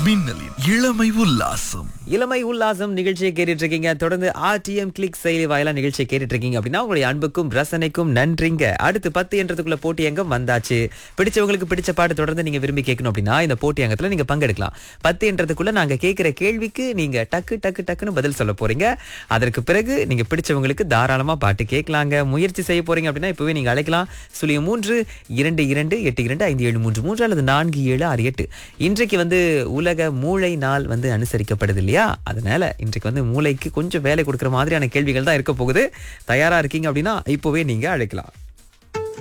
மின்னலின் இளமை உல்லாசம் இளமை உல்லாசம் நிகழ்ச்சியை கேட்டுட்டு இருக்கீங்க தொடர்ந்து ஆர்டிஎம் கிளிக் செயலி வாயிலா நிகழ்ச்சியை கேட்டுட்டு இருக்கீங்க அப்படின்னா உங்களுடைய அன்புக்கும் ரசனைக்கும் நன்றிங்க அடுத்து பத்து என்றதுக்குள்ள போட்டி அங்கம் வந்தாச்சு பிடிச்சவங்களுக்கு பிடிச்ச பாட்டு தொடர்ந்து நீங்க விரும்பி கேட்கணும் அப்படின்னா இந்த போட்டி அங்கத்துல நீங்க பங்கெடுக்கலாம் பத்து என்றதுக்குள்ள நாங்க கேட்கிற கேள்விக்கு நீங்க டக்கு டக்கு டக்குன்னு பதில் சொல்ல போறீங்க அதற்கு பிறகு நீங்க பிடிச்சவங்களுக்கு தாராளமா பாட்டு கேட்கலாங்க முயற்சி செய்ய போறீங்க அப்படின்னா இப்பவே நீங்க அழைக்கலாம் சுழியம் மூன்று இரண்டு இரண்டு எட்டு இரண்டு ஐந்து ஏழு மூன்று மூன்று அல்லது நான்கு ஏழு ஆறு எட்டு இன்றைக்கு வந்து உலக மூளை நாள் வந்து அனுசரிக்கப்படுது இல்லையா அதனால இன்றைக்கு வந்து மூளைக்கு கொஞ்சம் வேலை கொடுக்குற மாதிரியான கேள்விகள் தான் இருக்க போகுது தயாரா இருக்கீங்க அப்படின்னா இப்போவே நீங்க அழைக்கலாம்